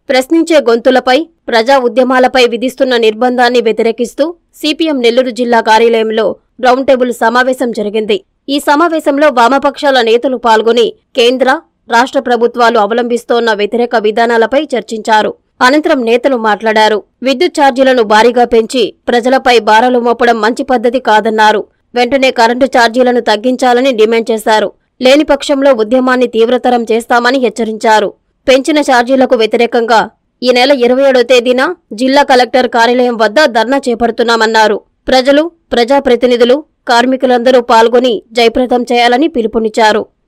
ప్రశ్నించే గొంతులపై ప్రజా ఉద్యమాలపై విధిస్తున్న నిర్బంధాన్ని వ్యతిరేకిస్తూ సిపిఎం నెల్లూరు జిల్లా కార్యాలయంలో రౌండ్ టేబుల్ సమావేశం జరిగింది ఈ సమావేశంలో వామపక్షాల నేతలు పాల్గొని కేంద్ర రాష్ట్ర ప్రభుత్వాలు అవలంబిస్తోన్న వ్యతిరేక విధానాలపై చర్చించారు అనంతరం నేతలు మాట్లాడారు విద్యుత్ ఛార్జీలను భారీగా పెంచి ప్రజలపై భారాలు మోపడం మంచి పద్ధతి కాదన్నారు వెంటనే కరెంటు ఛార్జీలను తగ్గించాలని డిమాండ్ చేశారు లేని పక్షంలో ఉద్యమాన్ని తీవ్రతరం చేస్తామని హెచ్చరించారు పెంచిన ఛార్జీలకు వ్యతిరేకంగా ఈ నెల ఇరవై ఏడో తేదీన జిల్లా కలెక్టర్ కార్యాలయం వద్ద ధర్నా చేపడుతున్నామన్నారు ప్రజలు ప్రజాప్రతినిధులు కార్మికులందరూ పాల్గొని జయప్రదం చేయాలని పిలుపునిచ్చారు